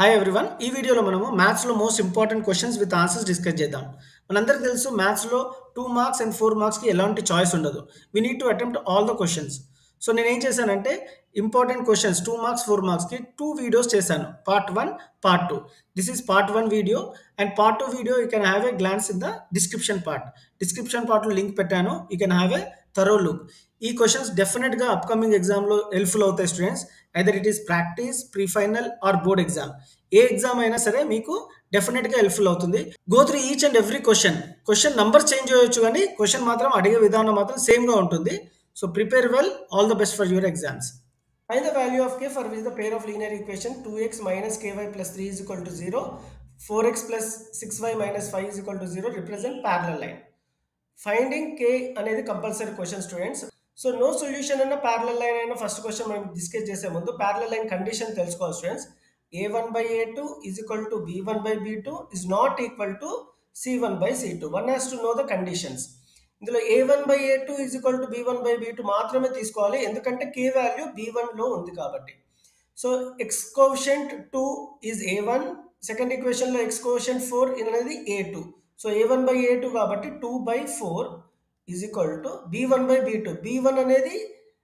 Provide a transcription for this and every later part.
Hi everyone ఈ వీడియోలో మనము మ్యాథ్స్లో most important questions with answers discuss చేద్దాం మనందరికీ తెలుసు మ్యాథ్స్లో టూ మార్క్స్ అండ్ ఫోర్ మార్క్స్కి ఎలాంటి చాయిస్ ఉండదు we need to attempt all the questions so నేను ఏం చేశానంటే important questions two marks four మార్క్స్కి టూ వీడియోస్ చేశాను part one part two this is part one video and part two video you can have a glance in the description part description పార్ట్లో link పెట్టాను you can have a thorough look ఈ questions డెఫినెట్గా upcoming ఎగ్జామ్లో helpful అవుతాయి students either it is practice pre final R board exam ఏ exam అయినా సరే మీకు డెఫినెట్గా హెల్ప్ఫుల్ అవుతుంది go through each and every question question number change చేయొచ్చు కానీ క్వశ్చన్ మాత్రం అడిగే విధానం మాత్రం సేమ్గా ఉంటుంది so prepare well all the best for your exams Find the value of k for which the pair of linear equation 2x minus ky plus 3 is equal to 0, 4x plus 6y minus 5 is equal to 0 represent parallel line. Finding K అనేది compulsory question students so no solution అన్న parallel line అయినా first question మనం discuss చేసే ముందు parallel line condition తెలుసుకోవాలి students A one by A two is equal to B one by B two is not equal to C one by C two one has to know the conditions ఇందులో A one by A two is equal to B one by B two మాత్రమే తీసుకోవాలి ఎందుకంటే K value B వన్లో ఉంది కాబట్టి so X quotient two is A one second ఈక్వేషన్లో X quotient four అనేది A two so A one by A two కాబట్టి two by four is equal to B one by B two B one అనేది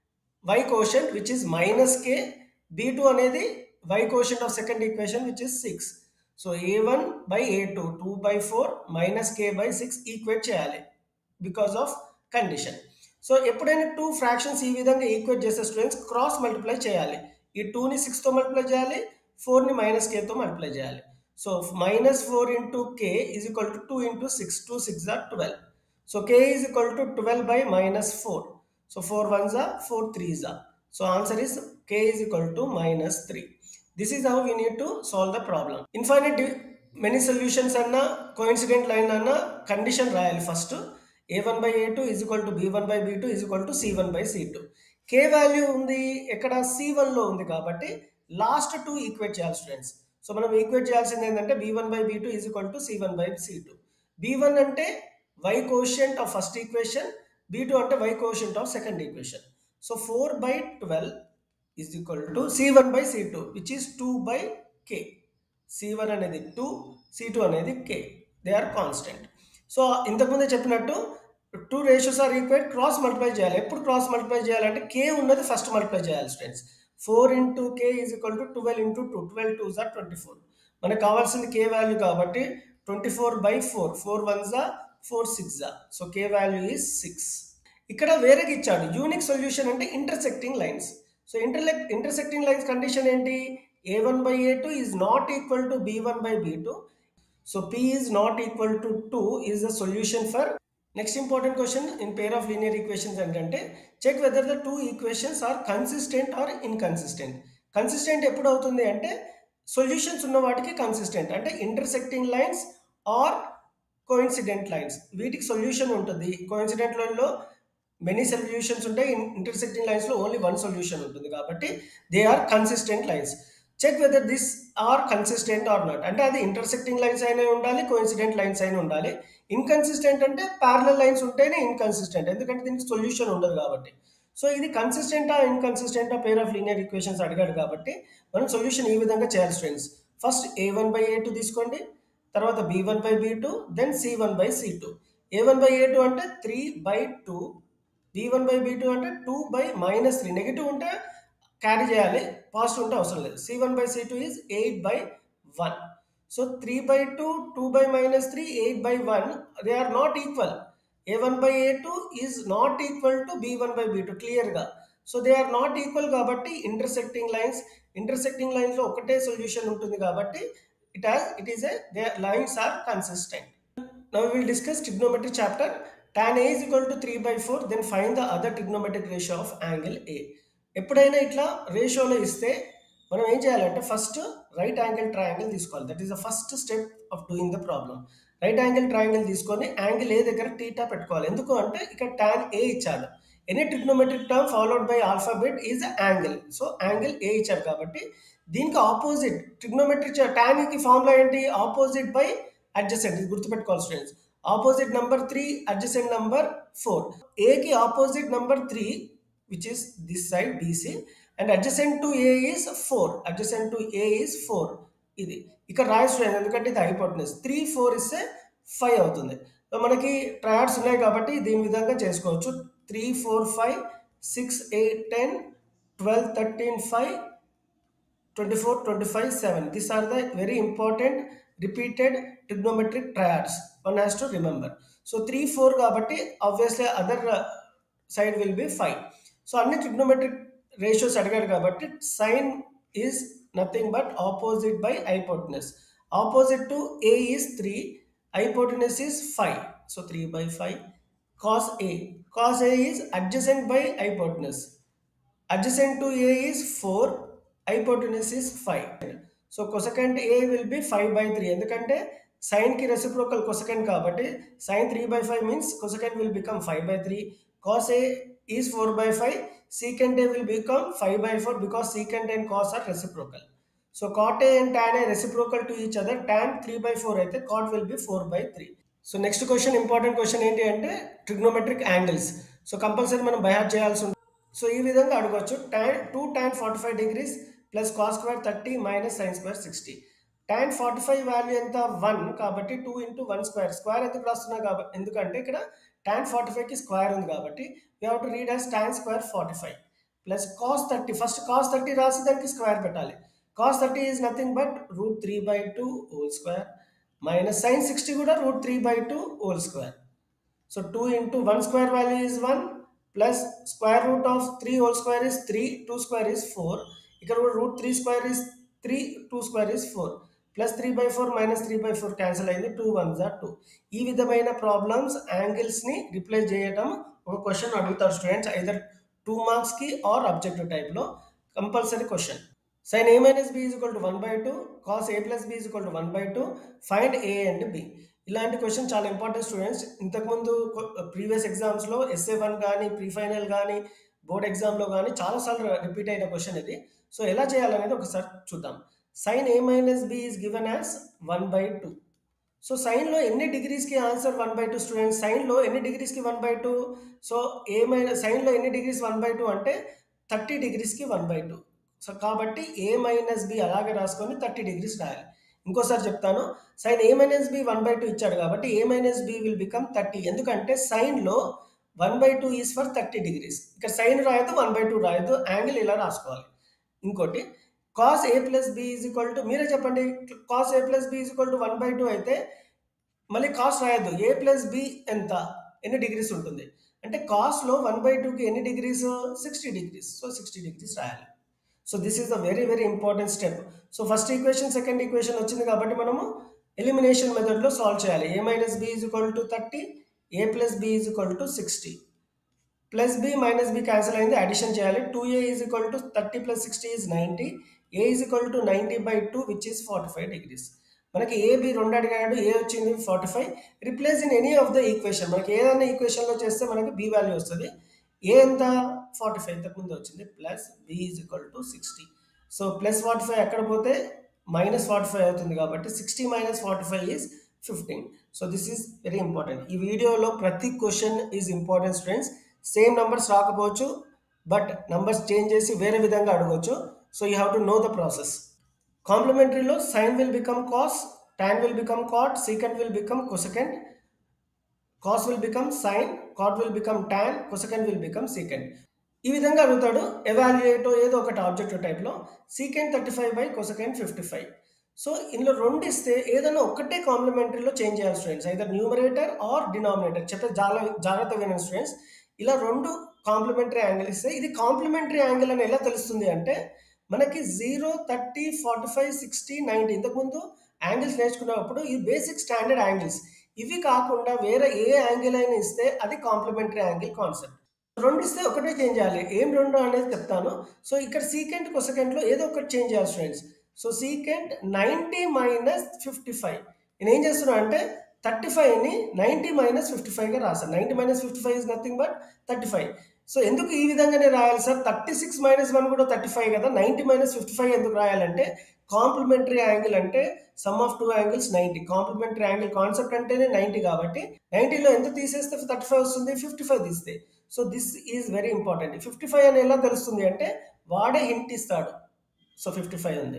Y quotient which is minus K B two అనేది Y quotient of second equation which is six so A one by A two two by four minus K by six equate చేయాలి because of condition so ఎప్పుడైనా two fractions ఈ విధంగా equate చేసే students cross multiply చేయాలి ఈ టూని సిక్స్తో multiply చేయాలి ఫోర్ని మైనస్ కేతో మల్టిప్లై చేయాలి so minus four into K is equal to two into six two six or twelve so K is equal to twelve by minus four so four ones or four threes or so answer is K is equal to minus three this is how we need to solve the problem infinite many solutions అన్న coincident line అన్న condition రాయాలి first A one by A two is equal to B one by B two is equal to C one by C two K value ఉంది ఎక్కడ C వన్లో ఉంది కాబట్టి last two equate చేయాలి students so మనం equate చేయాల్సింది ఏంటంటే B one by B two is equal to C one by C two B one అంటే Y coefficient of first equation B two అంటే Y coefficient of second equation so four by twelve is equal to C one by C two which is two by K C one అనేది two C two అనేది K they are constant so ఇంతకుముందే చెప్పినట్టు two ratios are equate cross multiply చేయాలి ఎప్పుడు cross multiply చేయాలంటే K ఉన్నది first multiply చేయాలి students four into K is equal to twelve into two twelve two జార్ twenty four మనకు కావాల్సింది కే వాల్యూ కాబట్టి twenty four by four four one జా ఫోర్ సిక్స్ జా so K value is six ఇక్కడ వేరేగా ఇచ్చాడు యూనిక్ సొల్యూషన్ అంటే ఇంటర్సెక్టింగ్ లైన్స్ సో ఇంటర్లెక్ ఇంటర్సెక్టింగ్ లైన్స్ కండిషన్ ఏంటి A one by A two is not equal to B one by B two so p is not equal to 2 is the solution for next important question in pair of linear equations ఏంటంటే check whether the two equations are consistent or inconsistent consistent ఎప్పుడు అవుతుంది అంటే solutions ఉన్న వాటికి consistent అంటే intersecting lines or coincident lines వీటికి solution ఉంటుంది coincident లైన్లో మెనీ సొల్యూషన్స్ ఉంటాయి ఇంటర్సెక్టింగ్ లైన్స్లో ఓన్లీ వన్ సొల్యూషన్ ఉంటుంది కాబట్టి they are consistent lines check whether this are consistent or not అంటే అది ఇంటర్సెక్టింగ్ లైన్స్ అయినా ఉండాలి కోఇన్సిడెంట్ లైన్స్ అయినా ఉండాలి ఇన్కన్సిస్టెంట్ అంటే ప్యారలల్ లైన్స్ ఉంటేనే ఇన్కన్సిస్టెంట్ ఎందుకంటే దీనికి సొల్యూషన్ ఉండదు కాబట్టి సో ఇది కన్సిస్టెంటా ఇన్కన్సిస్టెంటా పేర్ ఆఫ్ లీనియర్ ఈక్వేషన్స్ అడిగాడు కాబట్టి మనం సొల్యూషన్ ఈ విధంగా చేయాలి students first A one by A two తీసుకోండి తర్వాత B one by B two then C one by C two A one by A two అంటే three by two B one by B two అంటే two by minus three negative ఉంటే carry చేయాలి positive ఉంటే అవసరం లేదు C one by C two is eight by one so three by two two by minus three eight by one they are not equal A one by A two is not equal to B one by B two క్లియర్గా so they are not equal కాబట్టి intersecting lines intersecting లైన్స్లో ఒకటే solution ఉంటుంది కాబట్టి it has it is A they lines are consistent now will discuss trigonometry chapter tan A is equal to three by four then fine the other trigonometric ratio of angle A ఎప్పుడైనా ఇట్లా రేషియోలో ఇస్తే మనం ఏం చేయాలంటే first right angle triangle తీసుకోవాలి that is the first step of doing the problem right angle triangle తీసుకొని angle A దగ్గర టీటా పెట్టుకోవాలి ఎందుకు అంటే ఇక్కడ టాన్ ఏ ఇచ్చాడు any trigonometric term followed by alphabet is angle so angle A ఇచ్చాడు కాబట్టి దీనికి ఆపోజిట్ ట్రిగ్నోమెట్రిక్ టాన్కి ఫార్ములా ఏంటి ఆపోజిట్ బై అడ్జసెంట్ ఇది గుర్తుపెట్టుకోవాలి students opposite number three adjacent number four ఏకి opposite number three which is this side BC and adjacent to A is 4 adjacent to A is 4 ఇది ఇక్కడ రాయ స్టూడెంట్ ఎందుకంటే ఇది హైపోటెనస్ త్రీ ఫోర్ ఇస్తే five అవుతుంది సో మనకి ట్రయాడ్స్ ఉన్నాయి కాబట్టి దీని విధంగా చేసుకోవచ్చు three four five six eight ten twelve thirteen five twenty four twenty five seven these are the very important repeated trigonometric triads one has to remember so three four కాబట్టి obviously other side will be five so అన్ని trigonometric ratios అడిగాడు కాబట్టి sine is nothing but opposite by hypotenuse opposite to A is three hypotenuse is five so three by five cos A cos A is adjacent by hypotenuse adjacent to A is 4, hypotenuse is 5. So cosecant A will be five by three ఎందుకంటే సైన్కి reciprocal cosecant కాబట్టి sine three by five means cosecant will become five by three cos A is four by five secant A will become five by four because secant and cos are reciprocal so cot A and tan A reciprocal to each other tan three by four అయితే cot will be four by three so next question important question ఏంటి అంటే trigonometric angles so compulsory మనం by heart చేయాల్సి ఉంటుంది so ఈ విధంగా అడగవచ్చు tan two tan forty five degrees plus cos square thirty minus sine square sixty tan forty five value ఎంత one కాబట్టి two into one square square ఎందుకు రాస్తున్నా కాబట్టి ఎందుకంటే ఇక్కడ టాన్ ఫార్టీ ఫైవ్కి స్క్వేర్ ఉంది కాబట్టి we have to read as tan square forty five plus cos thirty first cos thirty రాసి దానికి స్క్వేర్ పెట్టాలి cos thirty is nothing but root three by two whole square minus sine sixty కూడా root three by two whole square so two into one square value is one plus square root of three whole square is three two square is four ఇక్కడ కూడా root three square is three two square is four plus three by four minus three by four cancel అయింది two one జా two ఈ విధమైన problems యాంగిల్స్ని replace చేయడం ఒక question అడుగుతారు స్టూడెంట్స్ ఐదర్ టూ మార్క్స్కి ఆర్ అబ్జెక్టివ్ టైప్లో compulsory question sine A minus B is equal to one by two cos A plus B is equal to one by two find A and B ఇలాంటి question చాలా important students ఇంతకుముందు previous ఎగ్జామ్స్లో SA one కానీ pre final కానీ board ఎగ్జామ్లో కానీ చాలాసార్లు repeat అయిన క్వశ్చన్ ఇది సో ఎలా చేయాలనేది ఒకసారి చూద్దాం sine A minus B is given as one by two so సైన్లో ఎన్ని డిగ్రీస్కి answer one by two students సైన్లో ఎన్ని డిగ్రీస్కి వన్ బై టూ సో ఏమైనా సైన్లో ఎన్ని డిగ్రీస్ వన్ బై టూ అంటే థర్టీ డిగ్రీస్కి వన్ బై టూ సో కాబట్టి ఏ మైనస్ బి అలాగే రాసుకొని థర్టీ డిగ్రీస్ రాయాలి ఇంకోసారి చెప్తాను sine A minus B one by two ఇచ్చాడు కాబట్టి A minus B will become thirty ఎందుకంటే సైన్లో one by two is for thirty degrees ఇక్కడ సైన్ రాయొద్దు వన్ బై టూ రాయొద్దు యాంగిల్ ఇలా రాసుకోవాలి ఇంకోటి cos A plus B is equal to మీరే చెప్పండి cos A plus B is equal to one by two అయితే మళ్ళీ కాస్ రాయొద్దు ఏ ప్లస్ బి ఎంత ఎన్ని డిగ్రీస్ ఉంటుంది అంటే కాస్లో వన్ బై టూకి ఎన్ని degrees sixty degrees so sixty degrees రాయాలి so this is the very very important step so first equation second equation వచ్చింది కాబట్టి మనము ఎలిమినేషన్ మెథడ్లో సాల్వ్ చేయాలి A minus B is equal to thirty A plus B is equal to sixty plus B minus B cancel అయింది addition చేయాలి two A is equal to thirty plus sixty is ninety A is equal to ninety by two which is forty five degrees మనకి A B రెండు అడిగాడు A వచ్చింది forty five replace in any of the equation మనకి ఏదైనా ఈక్వేషన్లో చేస్తే మనకి B value వస్తుంది ఏ ఎంత ఫార్టీ ఫైవ్ ఇంతకుముందు వచ్చింది plus B is equal to sixty so plus forty five ఎక్కడ పోతే మైనస్ ఫార్టీ ఫైవ్ అవుతుంది కాబట్టి sixty minus forty five is fifteen so this is very important ఈ వీడియోలో ప్రతి question is important students same numbers రాకపోవచ్చు బట్ నంబర్స్ చేంజ్ చేసి వేరే విధంగా అడగవచ్చు so you have to know the process కాంప్లిమెంటరీలో sine will become cos tan will become cot secant will become cosecant cos will become sine cot will become tan cosecant will become secant ఈ విధంగా అడుగుతాడు ఎవాల్యుయేటో ఏదో ఒకటి objective టైప్లో secant thirty five by cosecant fifty five so ఇందులో రెండు ఇస్తే ఏదైనా ఒక్కటే కాంప్లిమెంటరీలో చేంజ్ చేయాలి స్టూడెంట్స్ అయితే న్యూమరేటర్ ఆర్ డినామినేటర్ చెప్పే జాగ్ర జాగ్రత్త వినండి స్టూడెంట్స్ ఇలా రెండు కాంప్లిమెంటరీ యాంగిల్ ఇస్తే ఇది కాంప్లిమెంటరీ యాంగిల్ అని ఎలా తెలుస్తుంది అంటే మనకి zero thirty forty five sixty ninety ఇంతకుముందు యాంగిల్స్ నేర్చుకున్నప్పుడు ఈ బేసిక్ స్టాండర్డ్ యాంగిల్స్ ఇవి కాకుండా వేరే ఏ యాంగిల్ అయినా ఇస్తే అది కాంప్లిమెంటరీ యాంగిల్ కాన్సెప్ట్ రెండు ఇస్తే ఒకటే చేంజ్ చేయాలి ఏం రెండు అనేది చెప్తాను సో ఇక్కడ సీకెంట్ కొసకెంట్లో ఏదో ఒకటి చేంజ్ చేయాలి students so secant ninety minus fifty five నేను ఏం చేస్తున్నా అంటే థర్టీ ఫైవ్ని నైంటీ మైనస్ ఫిఫ్టీ ఫైవ్గా రాశాను ninety minus fifty five is nothing but thirty five so ఎందుకు ఈ విధంగానే రాయాలి sir thirty six minus one కూడా థర్టీ ఫైవ్ కదా నైంటీ మైనస్ ఫిఫ్టీ ఫైవ్ ఎందుకు రాయాలంటే కాంప్లిమెంటరీ యాంగిల్ అంటే sum of two angles ninety complementary angle concept అంటేనే నైంటీ కాబట్టి నైంటీలో ఎంత తీసేస్తే థర్టీ ఫైవ్ వస్తుంది ఫిఫ్టీ ఫైవ్ తీస్తే so this is very important fifty five అని ఎలా తెలుస్తుంది అంటే వాడే హింట్ ఇస్తాడు సో ఫిఫ్టీ ఫైవ్ ఉంది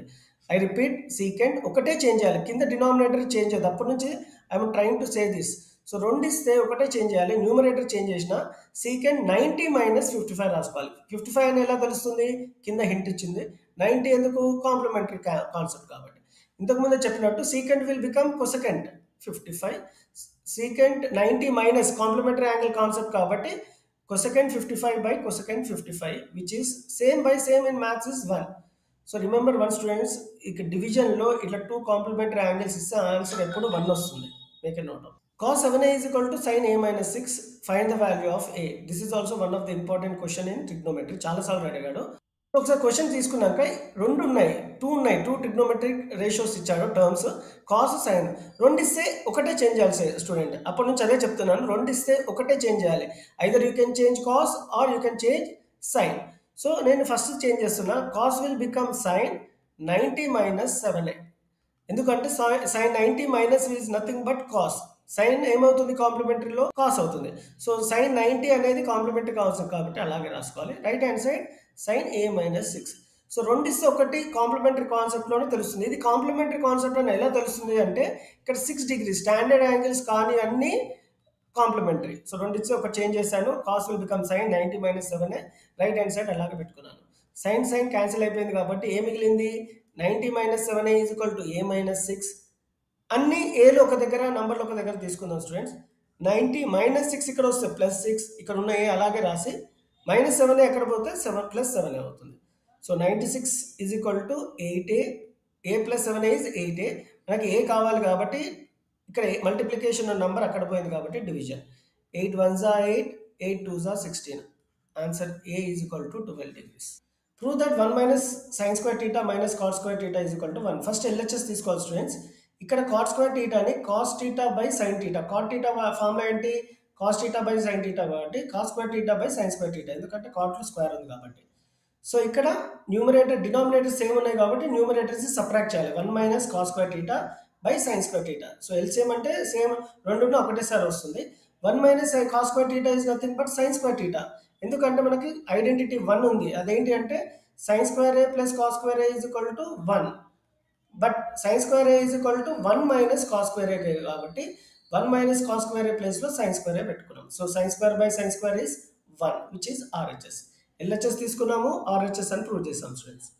ఐ రిపీట్ సీకెండ్ ఒకటే చేంజ్ చేయాలి కింద డినామినేటర్ చేంజ్ చేయాలి అప్పటి నుంచి I'm trying to say this so రెండు ఇస్తే ఒకటే చేంజ్ చేయాలి న్యూమరేటర్ చేంజ్ చేసిన secant ninety minus fifty five రాసుకోవాలి ఫిఫ్టీ ఫైవ్ అని ఎలా తెలుస్తుంది కింద హింట్ ఇచ్చింది నైంటీ ఎందుకు కాంప్లిమెంటరీ కాన్సెప్ట్ కాబట్టి ఇంతకుముందు చెప్పినట్టు secant will become cosecant fifty five secant ninety minus complementary angle concept కాబట్టి cosecant fifty five by cosecant fifty five which is same by same in maths is one so remember one students ఇక డివిజన్లో ఇట్లా two complementary angles ఇస్తే answer ఎప్పుడు one వస్తుంది make a note of cos seven A is equal to sine A minus six find the value of A this is also one of the important question in trigonometry చాలాసార్లు అడిగాడు ఒకసారి question తీసుకున్నాక రెండు ఉన్నాయి two ఉన్నాయి two trigonometric ratios ఇచ్చాడు terms cos sine రెండు ఇస్తే ఒకటే చేంజ్ చేయాలి స్టూడెంట్ అప్పటి నుంచి అదే చెప్తున్నాను రెండు ఇస్తే ఒకటే చేంజ్ చేయాలి either you can change cos or you can change sine so నేను ఫస్ట్ చేంజ్ చేస్తున్నా cos will become sine ninety minus seven ఎందుకంటే sine ninety minus is nothing but cos sine ఏమవుతుంది కాంప్లిమెంటరీలో కాస్ అవుతుంది సో సైన్ నైంటీ అనేది complementary కావచ్చు కాబట్టి అలాగే రాసుకోవాలి right hand side sine A minus six so రెండు ఇస్తే ఒకటి కాంప్లిమెంటరీ కాన్సెప్ట్లోనే తెలుస్తుంది ఇది కాంప్లిమెంటరీ కాన్సెప్ట్ అని ఎలా తెలుస్తుంది అంటే ఇక్కడ సిక్స్ డిగ్రీ స్టాండర్డ్ యాంగిల్స్ కానీ అన్నీ కాంప్లిమెంటరీ సో రెండు ఇచ్చి ఒక చేంజ్ చేశాను cos will become sine ninety minus seven right hand side అలాగే పెట్టుకున్నాను సైన్ సైన్ క్యాన్సిల్ అయిపోయింది కాబట్టి ఏ మిగిలింది ninety minus seven is equal to A minus six అన్ని ఏలు ఒక దగ్గర నంబర్లు ఒక దగ్గర తీసుకుందాం స్టూడెంట్స్ నైంటీ మైనస్ సిక్స్ ఇక్కడ వస్తే ప్లస్ సిక్స్ ఇక్కడ ఉన్న ఏ అలాగే రాసి మైనస్ సెవెన్ ఎక్కడ పోతే సెవెన్ ప్లస్ సెవెన్ అవుతుంది so ninety six is equal to eight A A plus seven is eight A నాకు ఏ కావాలి కాబట్టి ఇక్కడ మల్టిప్లికేషన్ నంబర్ అక్కడ పోయింది కాబట్టి డివిజన్ ఎయిట్ వన్ జా ఎయిట్ ఎయిట్ టూ జా sixteen answer A is equal to twelve degrees prove that one minus sine square theta minus cot square theta is equal to one first LHS తీసుకోవాలి students ఇక్కడ cot square టీటాని cos theta by sine theta cot theta formula ఏంటి cos theta by sine theta కాబట్టి cos square theta by sine square theta ఎందుకంటే కాట్లో square ఉంది కాబట్టి so ఇక్కడ న్యూమరేటర్ డినామినేటర్ సేమ్ ఉన్నాయి కాబట్టి న్యూమరేటర్స్ సపరేట్ చేయాలి one minus cos square theta by sine square theta so LCM అంటే సేమ్ రెండు ఒకటేసారి వస్తుంది one minus cos square theta is nothing but sine square theta ఎందుకంటే మనకి ఐడెంటిటీ వన్ ఉంది అదేంటి అంటే sine square A plus cos square A is equal to one but sine square A is equal to one minus cos square A కాబట్టి one minus cos square ఏ ప్లేస్లో sine square A పెట్టుకున్నాం so sine square by sine square is one which is RHS LHS తీసుకున్నాము RHS అని prove చేసాం students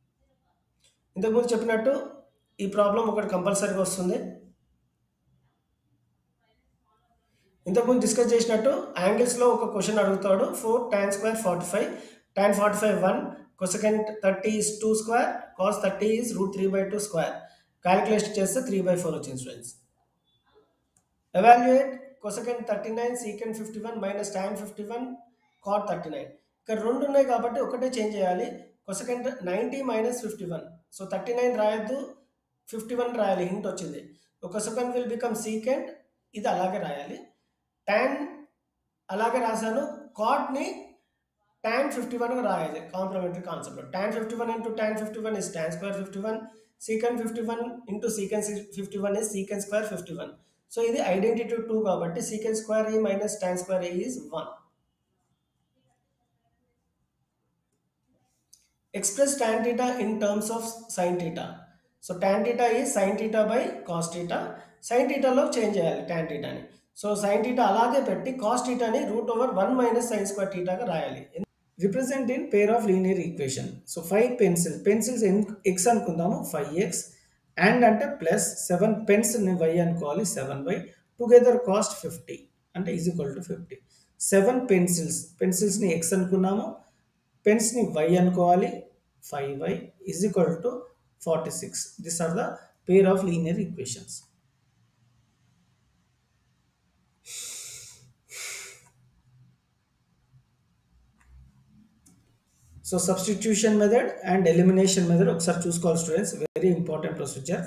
ఇంతకుముందు చెప్పినట్టు ఈ problem ఒకటి కంపల్సరీగా వస్తుంది ఇంతకుముందు డిస్కస్ చేసినట్టు యాంగిల్స్లో ఒక క్వశ్చన్ అడుగుతాడు four tan square forty five tan forty five one cosecant thirty is two square cos thirty is root three by two square calculation చేస్తే త్రీ బై ఫోర్ వచ్చింది students evaluate cosecant thirty nine secant fifty one minus tan fifty one cot thirty nine ఇక్కడ రెండు ఉన్నాయి కాబట్టి ఒకటే change చేయాలి cosecant ninety minus fifty one so thirty nine రాయొద్దు fifty one రాయాలి హింట్ వచ్చింది ఒక సెకండ్ విల్ బికమ్ సీకెండ్ ఇది అలాగే రాయాలి ట్యాన్ అలాగే రాశాను కాట్ని ట్యాన్ ఫిఫ్టీ వన్ రాయాలి complementary concept tan fifty one into tan fifty one is tan square fifty one secant fifty one into secant fifty one is secant square fifty one so ఇది identity two కాబట్టి secant square A minus tan square A is one express tan theta in terms of sin theta. So tan theta is sin theta by cos theta. sin theta లో change చేయాలి tan theta ని so sin theta అలాగే పెట్టి cos theta ని root over one minus sine square థీటాగా రాయాలి represent in pair of linear equation so five pencil pencils x అనుకుందాము five x and అంటే ప్లస్ సెవెన్ పెన్స్ని వై అనుకోవాలి seven y together cost fifty అంటే is equal to fifty seven pencils పెన్సిల్స్ని x అనుకున్నాము పెన్స్ని వై అనుకోవాలి five y is equal to forty six this are the pair of linear equations so substitution method and elimination method ఒకసారి చూసుకోవాలి students very important procedure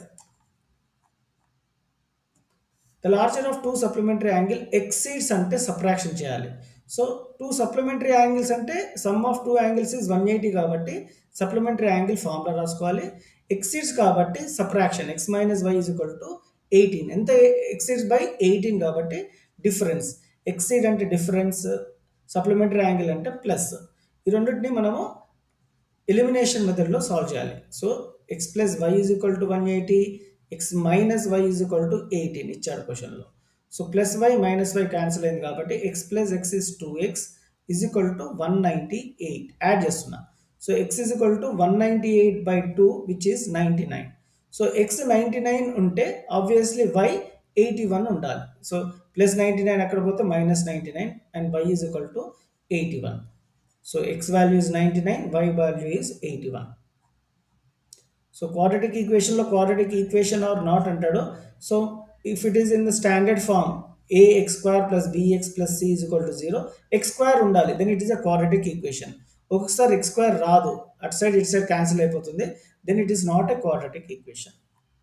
the larger of two supplementary angle exceeds అంటే subtraction చేయాలి so two supplementary angles అంటే sum of two angles is one eighty కాబట్టి supplementary angle formula రాసుకోవాలి exceeds కాబట్టి subtraction x minus y is equal to eighteen ఎంత exceeds by eighteen కాబట్టి difference exceed అంటే difference supplementary angle అంటే plus ఈ రెండింటిని మనము ఎలిమినేషన్ మెథడ్లో సాల్వ్ చేయాలి so x plus y is equal to one eighty x minus y is equal to eighteen ఇచ్చాడు క్వశ్చన్లో so plus y minus y cancel అయింది కాబట్టి x plus x is two x is equal to one ninety eight add చేస్తున్నా so x is equal to one ninety eight by two which is ninety nine so x ninety nine ఉంటే obviously y eighty one ఉండాలి so plus ninety nine అక్కడ పోతే minus ninety nine and y is equal to eighty one so x value is ninety nine y value is eighty one so quadratic ఈక్వేషన్లో quadratic equation or not అంటాడు so if it is in the standard form a x square plus b x plus c is equal to zero x square ఉండాలి then it is a quadratic equation ఒక్కొక్కసారి x square రాదు అటు side ఇటు side cancel అయిపోతుంది then it is not a quadratic equation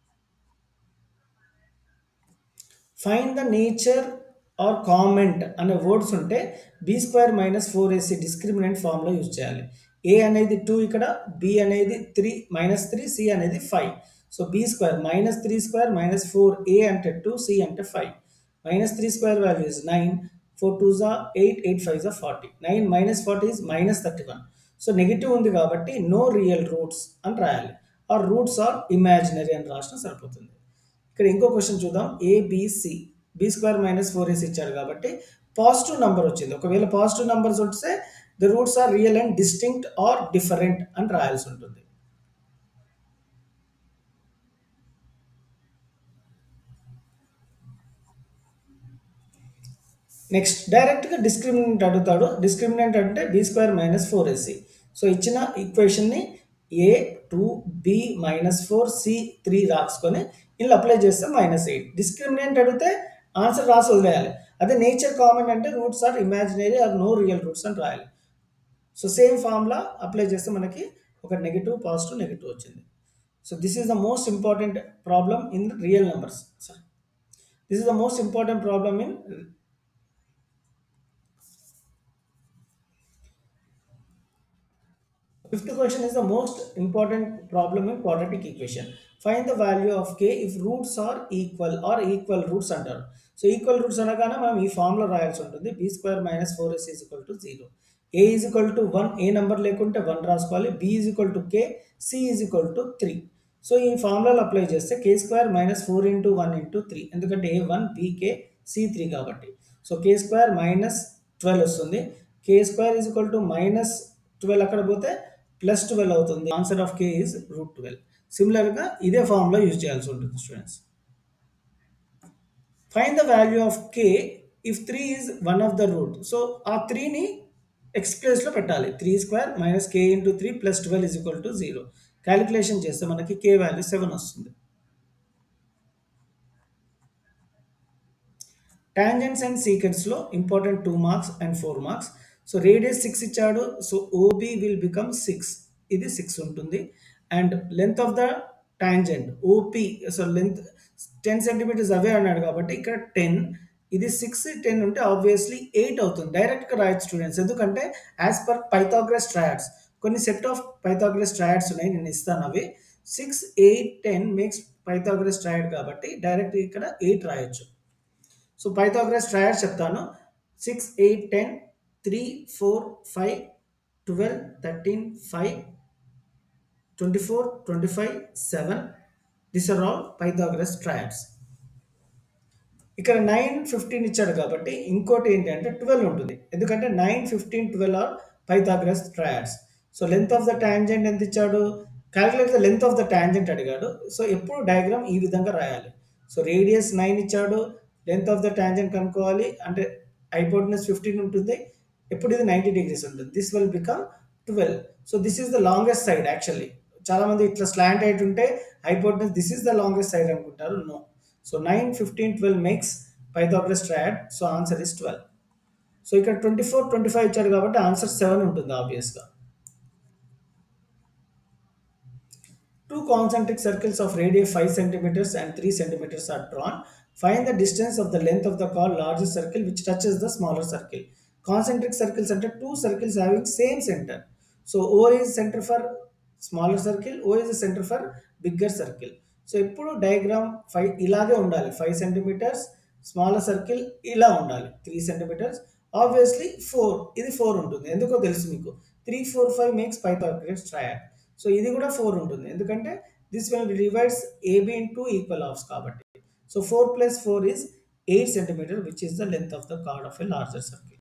fine the nature or comment అనే words ఉంటే b square minus four a c discriminant ఫామ్లో use చేయాలి a అనేది టూ ఇక్కడ బి అనేది త్రీ మైనస్ త్రీ సి అనేది five so b square minus three square minus four a అంటే two c అంటే five minus three square value is nine four two జా eight eight five జా forty nine minus forty is minus thirty one so negative ఉంది కాబట్టి no real roots అని రాయాలి are roots are imaginary అని రాసిన సరిపోతుంది ఇక్కడ ఇంకో క్వశ్చన్ చూద్దాం a b c b square minus four a c ఇచ్చాడు కాబట్టి పాజిటివ్ నెంబర్ వచ్చింది ఒకవేళ పాజిటివ్ నెంబర్స్ వస్తే the roots are real and distinct or different అని రాయాల్సి ఉంటుంది నెక్స్ట్ డైరెక్ట్గా డిస్క్రిమినెంట్ అడుగుతాడు డిస్క్రిమినెంట్ అంటే b square minus four a c so ఇచ్చిన ఈక్వేషన్ని a two b minus four c three రాసుకొని ఇందులో అప్లై చేస్తే మైనస్ ఎయిట్ డిస్క్రిమినెంట్ అడిగితే ఆన్సర్ రాసి వదిలేయాలి అదే నేచర్ కామన్ అంటే roots are imaginary are no real roots అని రాయాలి సో సేమ్ ఫార్ములా అప్లై చేస్తే మనకి ఒక నెగిటివ్ పాజిటివ్ నెగిటివ్ వచ్చింది so this is the most important problem in real numbers sorry this is the most important problem in Fifth question is the most important problem in quadratic equation. Find the value of k if roots are equal or equal roots అంటారు so equal roots అనగానే మనం ఈ formula రాయాల్సి ఉంటుంది b square minus four a c is equal to zero a is equal to one a number లేకుంటే one రాసుకోవాలి b is equal to k c is equal to three so ఈ ఫార్ములాలో apply చేస్తే k square minus four into one into three ఎందుకంటే a one b k c three కాబట్టి so k square minus twelve వస్తుంది k square is equal to minus twelve అక్కడ పోతే plus twelve అవుతుంది answer of k is root twelve సిమిలర్గా ఇదే formula use చేయాల్సి ఉంటుంది students fine the value of k if three is one of the root so ఆ త్రీని x ప్లేస్లో పెట్టాలి three square minus k into three plus twelve is equal to zero calculation చేస్తే మనకి కే వాల్యూ సెవెన్ వస్తుంది tangents and సీకెంట్స్లో important two marks and four marks so radius six ఇచ్చాడు so OB will become six ఇది six ఉంటుంది and length of the tangent OP so length ten centimetres away అన్నాడు కాబట్టి ఇక్కడ ten ఇది six ten ఉంటే obviously eight అవుతుంది డైరెక్ట్గా రాయొచ్చు స్టూడెంట్స్ ఎందుకంటే యాజ్ పర్ పైథాగ్రస్ ట్రయాడ్స్ కొన్ని సెట్ ఆఫ్ పైథాగ్రస్ ట్రయాడ్స్ ఉన్నాయి నేను ఇస్తాను అవి six eight ten makes Pythagoras triad కాబట్టి డైరెక్ట్ ఇక్కడ ఎయిట్ రాయొచ్చు సో పైథాగ్రస్ ట్రయాడ్స్ చెప్తాను six eight ten three four five twelve thirteen five twenty four twenty five seven this are all Pythagoras triads ఇక్కడ nine fifteen ఇచ్చాడు కాబట్టి ఇంకోటి ఏంటంటే twelve ఉంటుంది ఎందుకంటే nine fifteen twelve are Pythagoras triads so length of the tangent ఎంత ఇచ్చాడు calculate the length of the tangent అడిగాడు సో ఎప్పుడు డయాగ్రామ్ ఈ విధంగా రాయాలి సో రేడియస్ నైన్ ఇచ్చాడు లెంత్ ఆఫ్ ద టాంజెంట్ కనుక్కోవాలి అంటే హైపోటనస్ ఫిఫ్టీన్ ఉంటుంది ఎప్పుడు ఇది నైంటీ డిగ్రీస్ ఉంటుంది this will become twelve so this is the longest side actually చాలా మంది ఇట్లా స్లాంట్ అయితే ఉంటే hypotenuse this is the longest side అనుకుంటారు no so nine fifteen twelve makes Pythagoras triad so answer is twelve so ఇక్కడ twenty four twenty five ఇచ్చాడు కాబట్టి answer seven ఉంటుంది ఆబ్వియస్గా Two concentric circles of radius 5 centimeters and 3 centimeters are drawn. Find the distance of the length of the called larger circle which touches the smaller circle. Concentric circles are two circles having same center. So O is center for smaller circle, O is the center for bigger circle. So ఎప్పుడు diagram five ఇలాగే ఉండాలి five centimetres smaller circle ఇలా ఉండాలి three centimetres obviously four ఇది four ఉంటుంది ఎందుకో తెలుసు మీకు three four five makes Pythagoras triad so ఇది కూడా ఫోర్ ఉంటుంది ఎందుకంటే this one divides AB into equal halves కాబట్టి so four plus four is eight centimetre which is the length of the chord of a larger circle